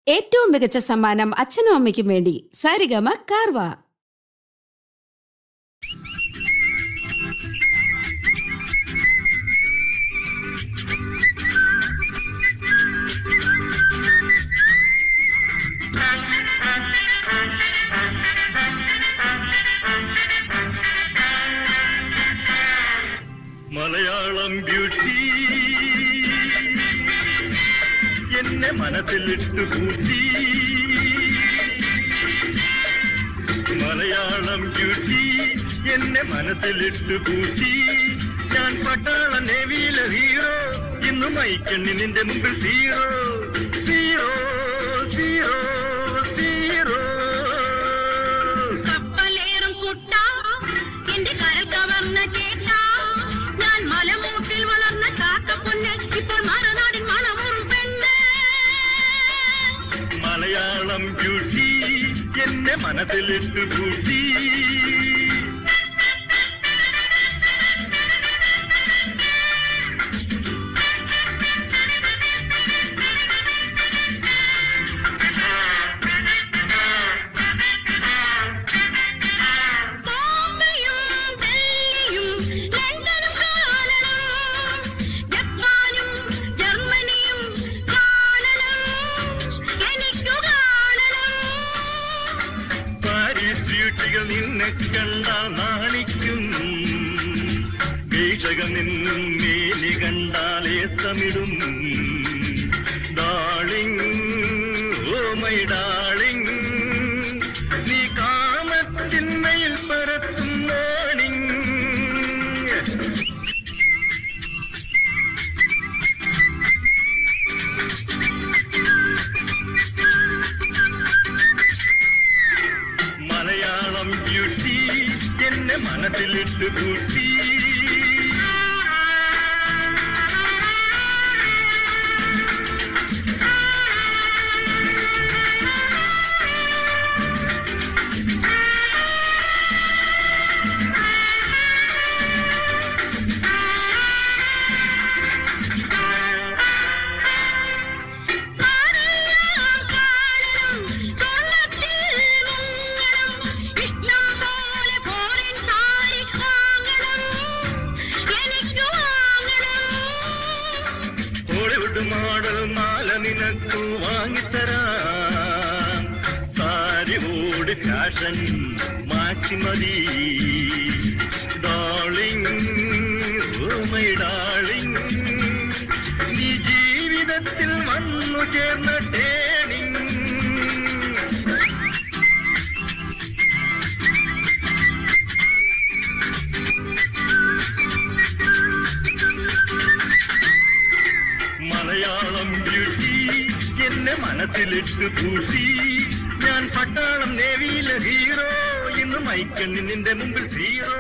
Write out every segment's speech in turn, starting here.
ഏറ്റവും മികച്ച സമ്മാനം അച്ഛനും അമ്മയ്ക്കും വേണ്ടി സാരിഗമ കാർവ മലയാളം ബ്യൂട്ടി എന്നെ മനസ്സിലിട്ട് കൂട്ടി മലയാളം ബ്യൂട്ടി എന്നെ മനസ്സിലിട്ട് കൂട്ടി ഞാൻ പട്ടാള നേവിയിലെ ഹീറോ ഇന്ന് മൈക്കണ്ണി നിന്റെ മുമ്പിൽ സീറോ സീറോ സീറോ സീറോ കപ്പലേറും കുട്ട എന്റെ കരൽ കവർന്ന ചേട്ട ഞാൻ മലമൂട്ടിൽ വളർന്ന കാക്കപ്പൊന്ന് ഇപ്പോൾ മറനാടിൻ മണമൂറും പെണ്ണ് മലയാളം ബ്യൂട്ടി എന്നെ മനസ്സിലിട്ട് കൂട്ടി ബോംബെയും ഡൽഹിയും ലണ്ടനും കാണണം ജപ്പാനും ജർമ്മനിയും കാണണം എനിക്കു കാണണം പാരീസ് ബ്യൂട്ടികൾ നിന്നെ കണ്ടാൽ നാണിക്കും വീക്ഷകൾ നിന്നും മേലി കണ്ടാലേ തമിടും ഡാളിങ് ഓ മൈ ഡാളിങ് നീ കാമത്തിന്മയിൽ പരത്തും മോർണിംഗ് മലയാളം ബ്യൂട്ടി എന്നെ മനസ്സിലിട്ട് കൂട്ടി ആരെല്ലാം കാണണം സ്വർണ്ണത്തിൽ മുങ്ങണം ഇഷ്ടം പോലെ ഫോറിൻ സാരി വാങ്ങണം എനിക്കു വാങ്ങണം ഹോളിവുഡ് മോഡൽ മാല നിനക്ക് വാങ്ങിത്തരാം സാരി ഓടി ഫാഷൻ മാറ്റി മതി ഡാളിങ് ഓ മൈ ഡാളിങ് നീ ജീവിതത്തിൽ വന്നു ചേർന്ന ടേണിങ് മലയാളം ബ്യൂട്ടി എന്നെ മനസ്സിലിട്ട് പൂട്ടി ഞാൻ പട്ടാളം നേവിയിലെ ഹീറോ ഇന്ന് മൈക്കണ്ണി നിന്റെ മുമ്പിൽ സീറോ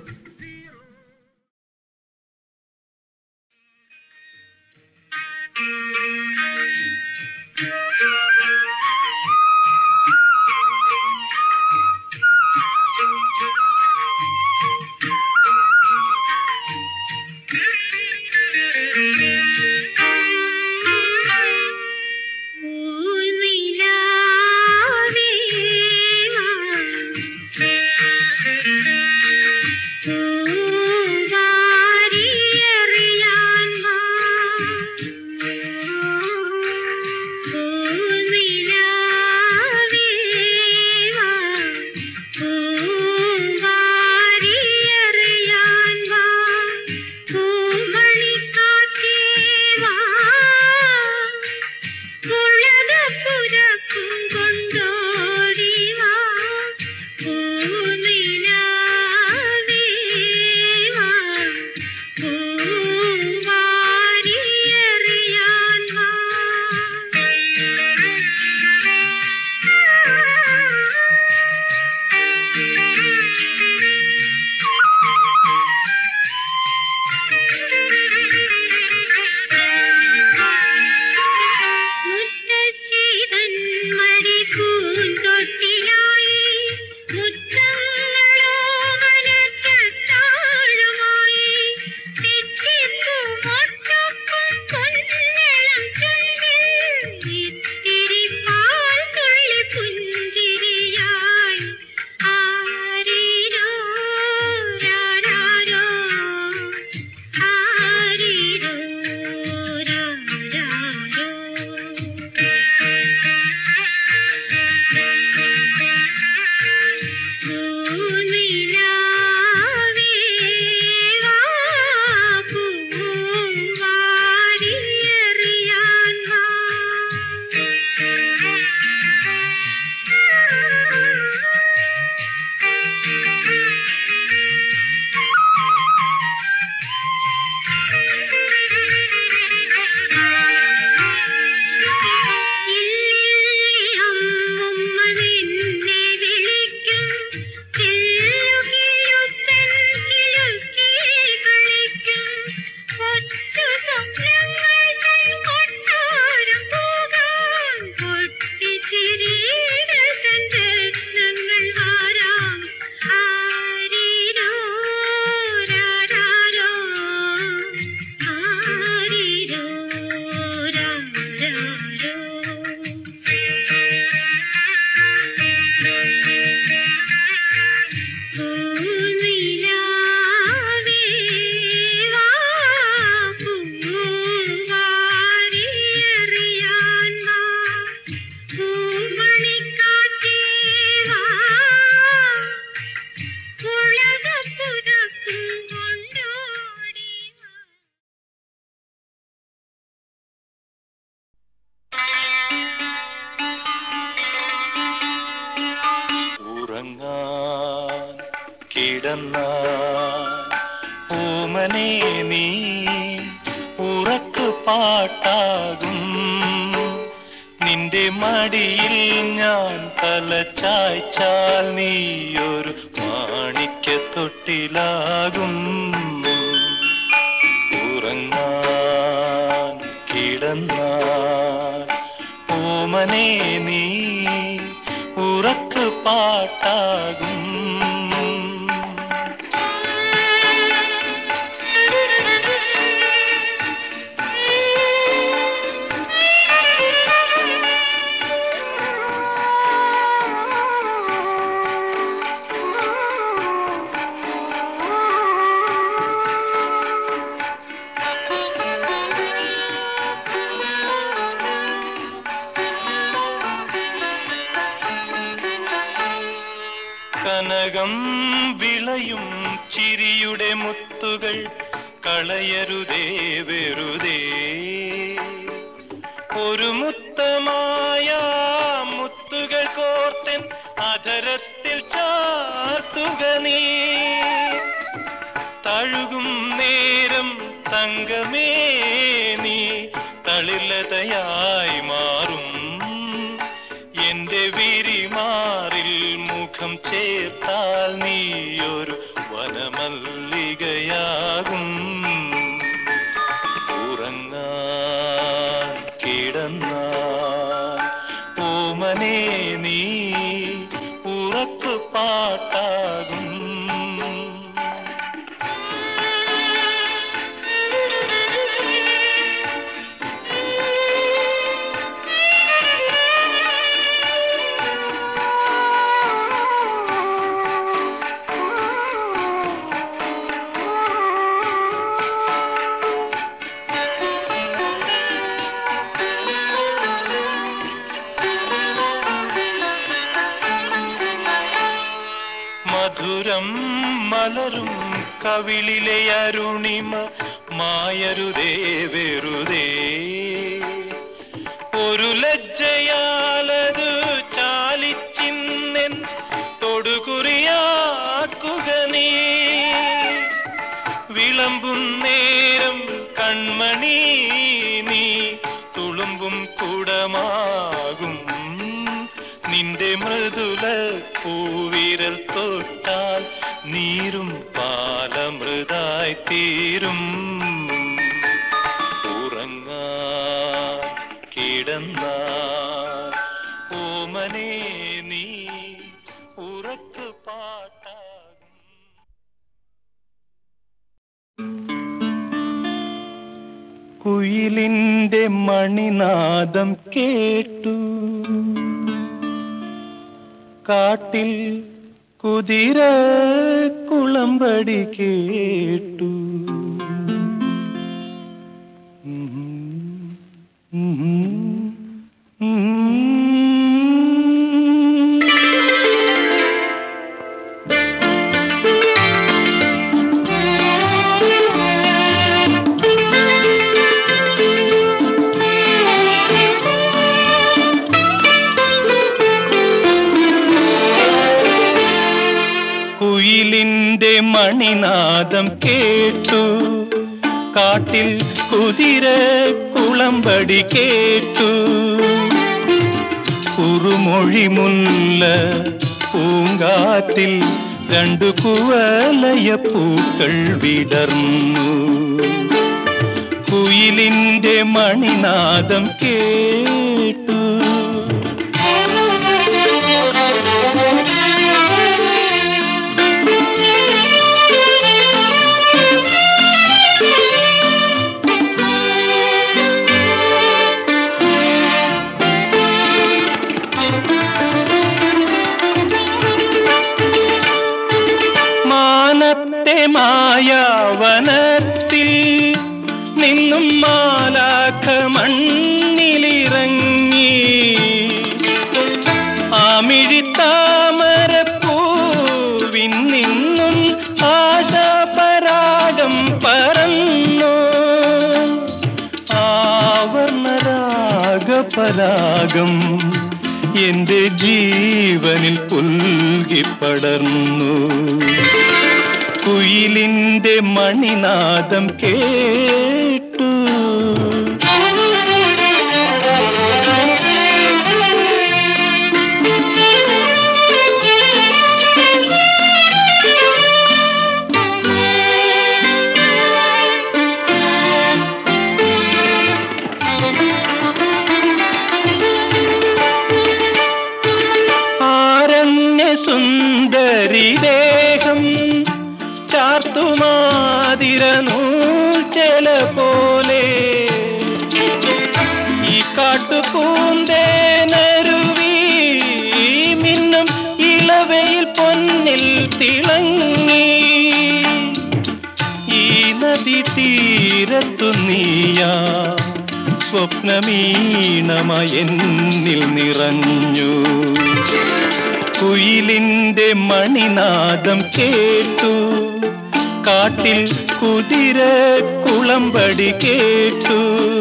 പുഴകപ്പുരക്കും കൊണ്ടോടിവാ പൂനിലാവേവാ പൂവാരിയെറിയാൻ വാ മുത്തശ്ശീതൻ കിടന്ന ഓമനെ നീ ഉറക്കു പാട്ടാകും നിന്റെ മടിയിൽ ഞാൻ തല ചായ്ച്ചാൽ നീയൊരു മാണിക്യ തൊട്ടിലാകും ഉറങ്ങാൻ കിടന്നാൽ ഓമനെ നീ ഉറക്കു പാട്ടാകും കനകം വിളയും ചിരിയുടെ മുത്തുകൾ കളയരുതേ വെറുതേ ഒരു മുത്തമായ മുത്തുകൾ കോർത്തൻ അധരത്തിൽ ചാർത്തുക നീ തഴുകും നേരം തങ്കമേ നീ തളിലതയായി മാറും എന്റെ വിരിമാറിൽ മുഖം ചേർത്താൽ നീയൊരു വനമല്ലികയാകും ഉറങ്ങാൻ കിടന്നാൽ ഓമനെ നീ ഉറക്കു പാട്ടാകും മധുരം മലരും കവിളിലെ അരുണിമ മായരുതേ വെറുതേ ഒരു ലജ്ജയാലതു ചാലിച്ചിന്നെൻ തൊടുകുറിയാക്കുക നീ വിളമ്പും നേരം കൺമണി നീ തുളുമ്പും കുടമാകും നിന്റെ മൃദുല പൂവിരൽ തൊട്ടാൽ നീരും പാലമൃതായി തീരും ഉറങ്ങാൻ കിടന്നാൽ ഓമനെ നീ ഉറക്കു പാട്ടാകും കുയിലിന്റെ മണിനാദം കേട്ടു കാട്ടിൽ കുതിര കുളമ്പടി കേട്ടു ഉം, ഉം, ഉം. കുയിലിന്റെ മണിനാദം കേട്ടു കാട്ടിൽ കുതിര കുളമ്പടി കേട്ടു കുറുമൊഴി മുല്ല പൂങ്കാറ്റിൽ രണ്ടു കുവലയ പൂക്കൾ വിടർന്നു കുയിലിന്റെ മണിനാദം കേട്ടു മാനത്തെ മായാവനത്തിൽ നിന്നും മാലാഖ മണ്ണിലിറങ്ങി ആമിഴിത്താമരപ്പൂവിൻ നിന്നും ആശാപരാഗം പറന്നു ആവർണരാഗപരാഗം എന്റെ ജീവനിൽ പുൽകിപ്പടർന്നു കുയിലിന്റെ മണിനാദം കേട്ടു ആരണ്യ സുന്ദരി ദേഹം ചാർത്തുമാതിര നൂൽച്ചെല പോലെ ഈ കാട്ടുപൂന്തേനരുവി മിന്നും ഇളവയിൽ പൊന്നിൽ തിളങ്ങി ഈ നദി തീരത്തു നീയാ സ്വപ്നമീണമയെന്നിൽ നിറഞ്ഞു കുയിലിന്റെ മണിനാദം കേട്ടു കാട്ടിൽ കുതിര കുളമ്പടി കേട്ടു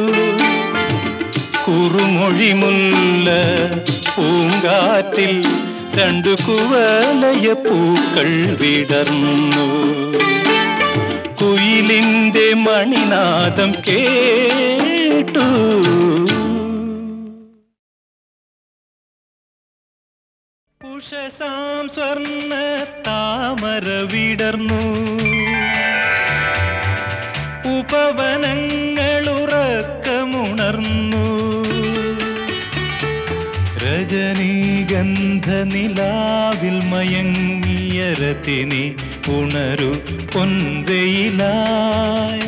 കുറുമൊഴിമുല്ല പൂങ്കാറ്റിൽ രണ്ടു കുവലയ പൂക്കൾ വിടർന്നു കുയിലിന്റെ മണിനാദം കേട്ടു ഉഷസാം സ്വർണ്ണ താമര വിടർന്നു ഉപവനങ്ങളുറക്കമുണർന്നു രജനീഗന്ധ നിലാവിൽ മയങ്ങിയ രതിനി ഉണരു പൊൻവെയിലായി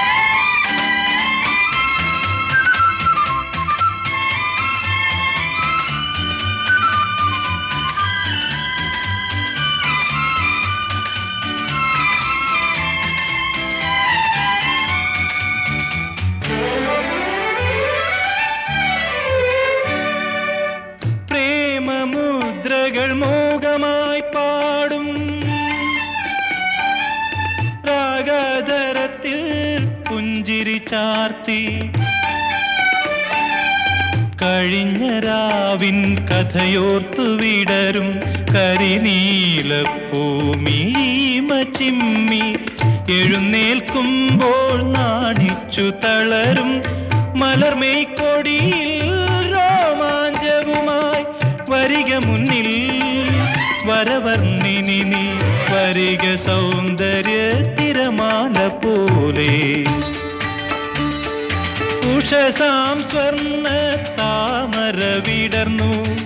പ്രേമമുദ്രകൾ മോഹമായി പാടും രാഗധരത്തിൽ പുഞ്ചിരി ചാർത്തി കഴിഞ്ഞ രാവിൻ കഥയോർത്തു വിടരും കരിനീലപ്പൂമീമ ചിമ്മി എഴുന്നേൽക്കുമ്പോൾ നാണിച്ചു തളരും മലർമേക്കൊടിയിൽ രോമാഞ്ചവുമായി വരിക മുന്നിൽ വരവർണ്ണിനി നീ വരിക സൗന്ദര്യ തിരമാല പോലെ ഉഷസാം സ്വർണ്ണ താമര വിടർന്നു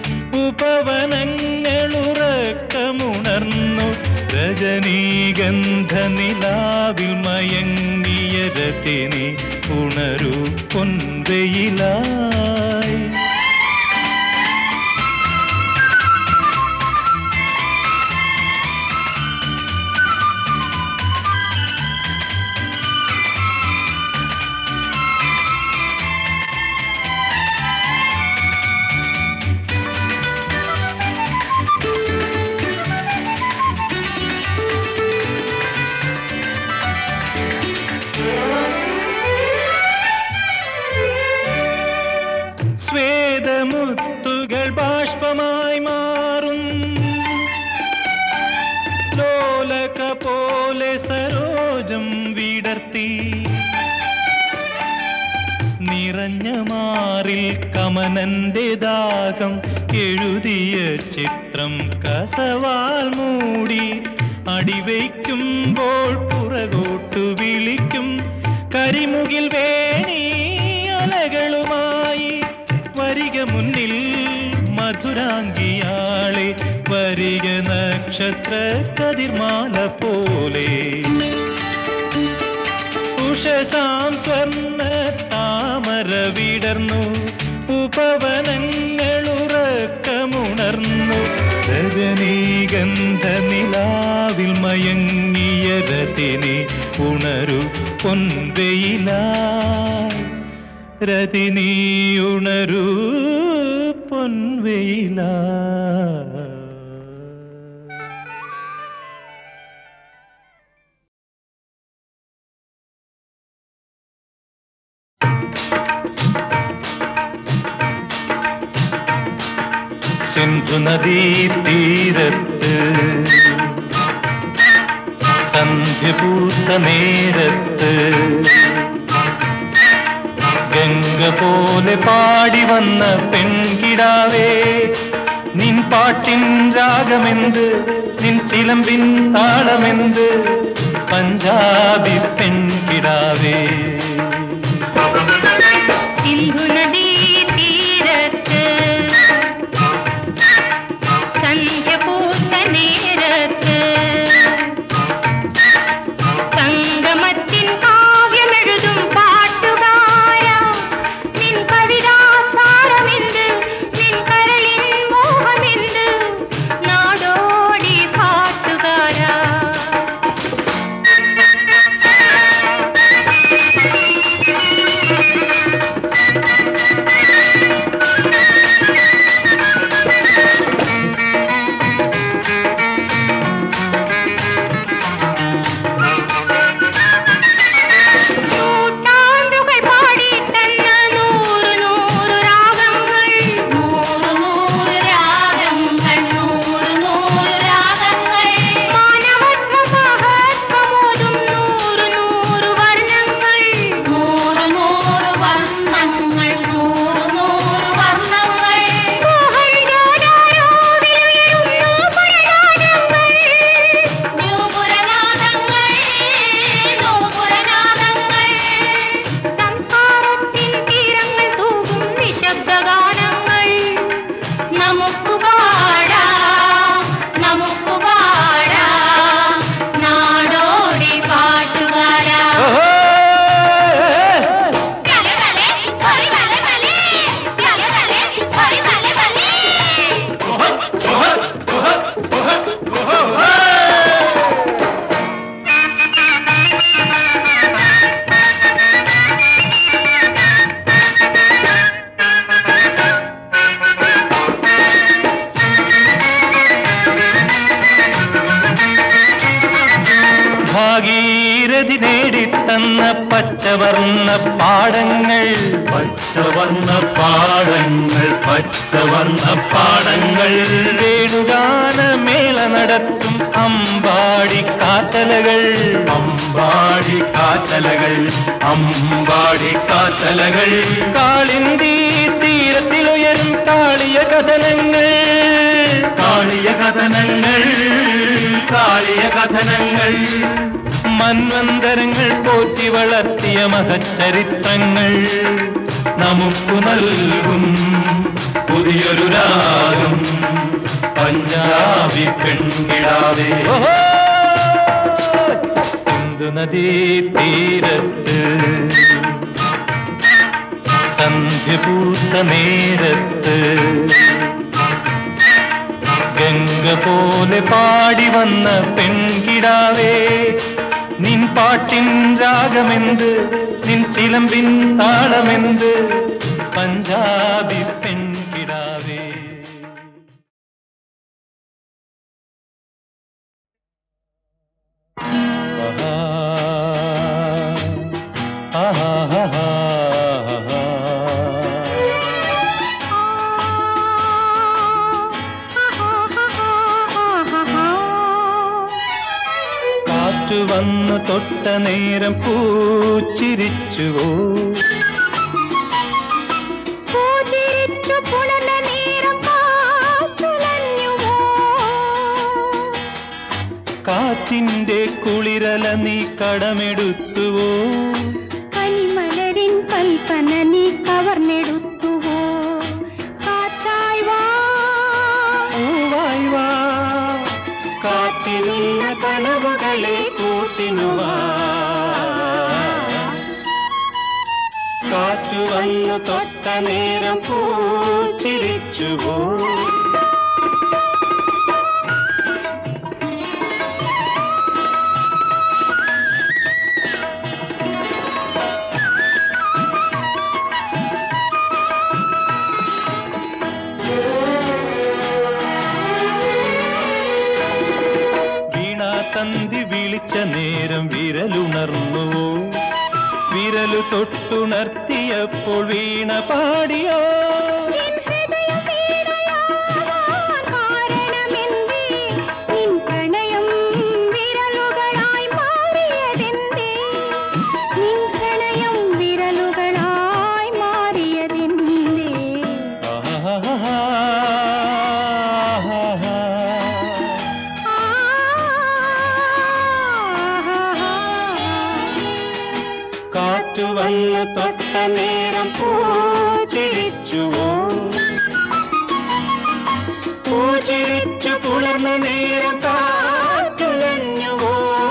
ഉപവനങ്ങളുറക്കമുണർന്നു രജനീഗന്ധ നിലാവിൽ മയങ്ങിയ രതിനി ഉണരു പൊൻവെയിലായി സ്വേദമുത്തുകൾ ബാഷ്പമായി മാറും ലോലക പോലെ സരോജം വിടർത്തി നിറഞ്ഞ മാറിൽ കമനന്റെ ദാഹം എഴുതിയ ചിത്രം കസവാൽ മൂടി അടിവയ്ക്കുമ്പോൾ പുറകോട്ടു വിളിക്കും കരിമുകിൽ വേണി അലകളുമായി വരിക മുന്നിൽ മധുരാംഗിയാളെ വരിക നക്ഷത്ര കതിർമാല പോലെ ഉഷസാം സ്വർണ്ണ താമര വിടർന്നു ഉപവനങ്ങളുറക്കമുണർന്നു രജനീഗന്ധ നിലാവിൽ മയങ്ങിയ രതിനി ഉണരു പൊൻവെയിലായി രതിനി ഉണരു പൊൻവെയിലായി സിന്ധു നദീ തീരത്ത് സന്ധ്യ പൂത്ത നേരത്ത് ഗംഗ പോലെ പാടി വന്ന പെൺകിടാവേ നിൻ പാട്ടിൻ രാഗമെന്ത് നിൻ ചിലമ്പിൻ താളമെന്ത് പഞ്ചാബി പെൺകിടാവേ സിന്ധുനദീ തീരത്ത് സന്ധ്യ പൂത്ത നേരത്ത് സംഗമത്തിൻ കാവ്യമെഴുതും പാട്ടുകാരാ നിൻ കവിതാസാരമെന്ത് നിൻ കരളിൻ മോഹമെന്ത് നാടോടി പാട്ടുകാരാ നൂറ്റാണ്ടുകൾ പാടി തന്ന നൂറ് നൂറ് രാഗങ്ങൾ നൂറ് നൂറ് രാഗങ്ങൾ നൂറ് നൂറ് രാഗങ്ങൾ മാനവത്വ മഹത്വമോതും നൂറ് നൂറ് വർണ്ണങ്ങൾ നൂറ് നൂറ് വർണ്ണങ്ങൾ നൂറ് നൂറ് വർണ്ണങ്ങൾ മോഹൻജോതാരോവിലുയരുന്നു പുരനാദങ്ങൾ ന്യൂപുരനാദങ്ങൾ നൂപുരനാദങ്ങൾ സംസാരത്തിൻ തീരങ്ങൾ തൂകും നിശബ്ദഗാനങ്ങൾ നമുക്ക് പാടാം നമുക്ക് പാടാം നാടോടി പാട്ടുകാരാ തല തലേ ഒരു തല തലേ തല തലേ ഒരു തല തലേ ഭാഗീരഥി നേടിത്തന്ന പച്ചവർണ്ണ പാടങ്ങൾ പച്ചവർണ്ണ പാടങ്ങൾ പച്ചവർണ്ണ പാടങ്ങൾ വേണുഗാന മേള നടത്തും അമ്പാടി കാത്തലകൾ അമ്പാടി കാത്തലകൾ അമ്പാടി കാത്തലകൾ കാളിന്തി തീരത്തിലുയരും കാളിയ കഥനങ്ങൾ കാളിയ കഥനങ്ങൾ കാളിയ കഥനങ്ങൾ മന്വന്തരങ്ങൾ പോറ്റി വളർത്തിയ മഹച്ചരിത്രങ്ങൾ നമുക്കു നൽകും പുതിയൊരു രാഗം പഞ്ചാബി പെൺകിടാവേ സിന്ധു നദീ തീരത്ത് സന്ധ്യ പൂത്ത നേരത്ത് ഗംഗ പോലെ പാടി വന്ന പെൺകിടാവേ നിൻ പാട്ടിൻ രാഗമെന്ത് നിൻ ചിലമ്പിൻ താളമെന്ത് പഞ്ചാബി പെൺകിടാവേ ആഹാ, ആഹാ, ആഹാ, ആഹാ. കാറ്റു വന്നു തൊട്ട നേരം പൂച്ചിരിച്ചുവോ പൂജിച്ചു പുലർന്ന നേരം കാറ്റുലഞ്ഞുവോ കാറ്റിന്റെ കുളിരല നീ കടമെടുത്തുവോ കനിമലരിൻ കൽപ്പന നീ കവർന്നെടുത്തുവോ കാറ്റായി വാ പൂവായി വാ കാറ്റിനിന്ന കനവുകളെ കൂട്ടിനുവാ കാറ്റു വന്നു തൊട്ട നേരം പൂച്ചിരിച്ചുവോ വീണാതന്തി വിളിച്ച നേരം വിരലുണർന്നുവോ വിരലു തൊട്ടുണർത്തിയപ്പോൾ വീണ പാടിയോ എൻ ഹൃദയം വീണയാവാൻ കാരണമെന്തേ? നിൻ പ്രണയം വിരലുകളായി തൊട്ട നേരം പൂച്ചിരിച്ചുവോ പൂച്ചിരിച്ചു പുലർന്ന നേരം കാറ്റുലഞ്ഞുവോ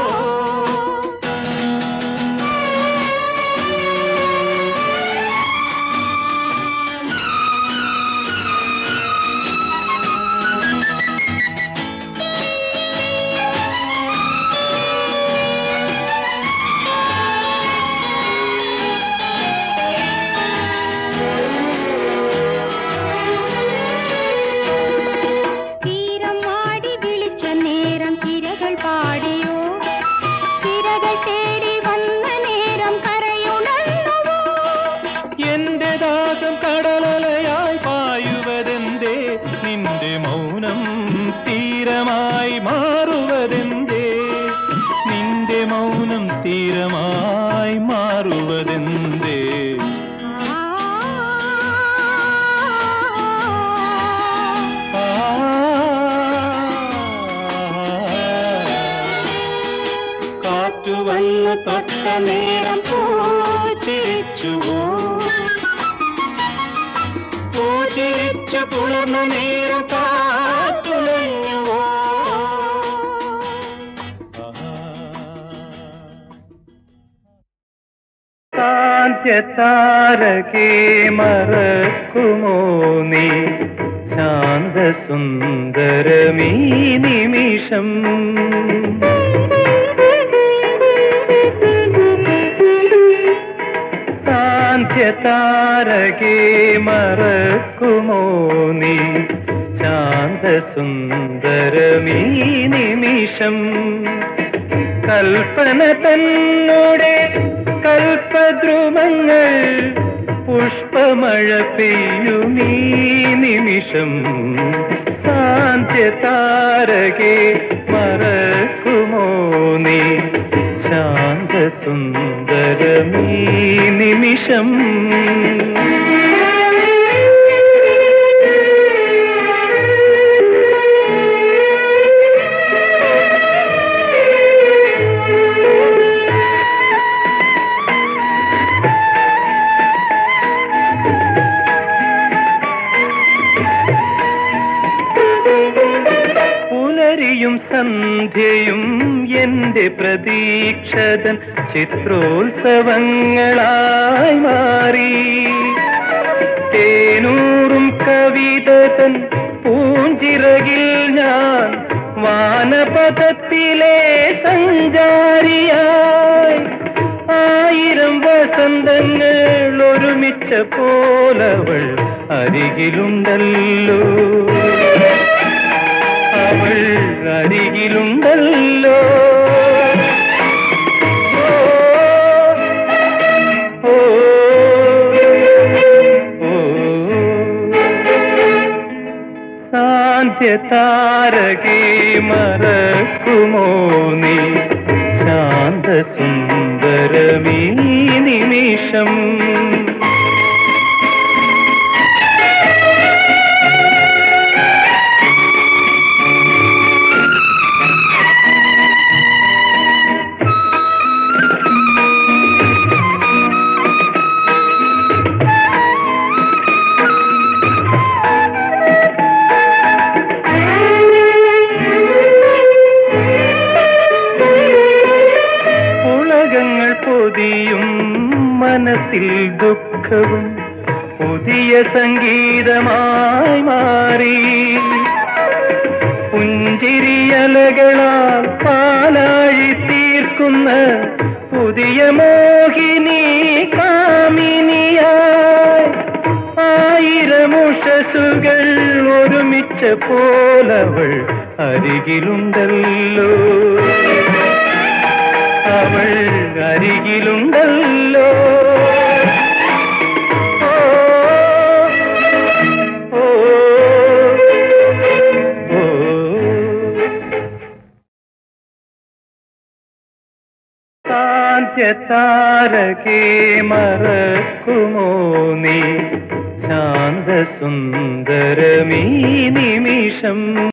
തീരം ആടി വിളിച്ച നേരം തിരകൾ പാടിയോ തിരകൾ തേടി വന്ന നേരം കരയുണർന്നുവോ എന്റെ ദാസം കടലലയായി പായുവതെന്തേ നിന്റെ മൗനം തീരമായി മാറുവതെന്തേ നിന്റെ മൗനം തീരമായി മാറുവതെന്തേ ആ ആ കാറ്റു വന്ന് തൊട്ട നേരം പൂച്ചിരിച്ചുവോ പൂച്ചിരിച്ചു പുലർന്ന നേരം കാറ്റുലഞ്ഞുവോ സാന്ത്യതാരകേ മറക്കുമോ നീ ശാന്തസുന്ദരമീ നിമിഷം സാന്ത്യതാരകേ മറക്കുമോ നീ ശാന്തസുന്ദരമീ നിമിഷം കൽപ്പന തന്നോടെ കൽപ്പദ്രുമങ്ങൾ പുഷ്പമഴ പെയ്യുമീ നിമിഷം സാന്ത്യതാരകെ മറക്കുമോ നീ ശാന്തസുന്ദരമീ നിമിഷം പുലരിയും സന്ധ്യയും എന്റെ പ്രതീക്ഷതൻ ചിത്രോത്സവങ്ങളായി മാറി തേനൂറും കവിതതൻ പൂഞ്ചിറകിൽ ഞാൻ വാനപഥത്തിലെ സഞ്ചാരിയായി ആയിരം വസന്തങ്ങൾ ഒരുമിച്ച പോലവൾ അരികിലുണ്ടല്ലോ അവൾ അരികിലുണ്ടല്ലോ ഓ, ഓ, ഓ. സാന്ധ്യതാരകേ മറക്കുമോ നീ ശാന്തസുന്ദരമീ നിമിഷം ഉലകങ്ങൾ പൊതിയും മനസ്സിൽ ദുഃഖവും പുതിയ സംഗീതമായി മാറി പുഞ്ചിരിയലകളാൽ പാലാഴി തീർക്കുന്ന പുതിയ മോഹിനി കാമിനിയായി ആയിരമുഷസുകൾ ഒരുമിച്ച പോലവൾ അരികിലുണ്ടല്ലോ അവൾ അരികിലുണ്ടല്ലോ ഓ, ഓ, ഓ. സാന്ത്യതാരകേ മറക്കുമോ നീ ശാന്തസുന്ദരമീ നിമിഷം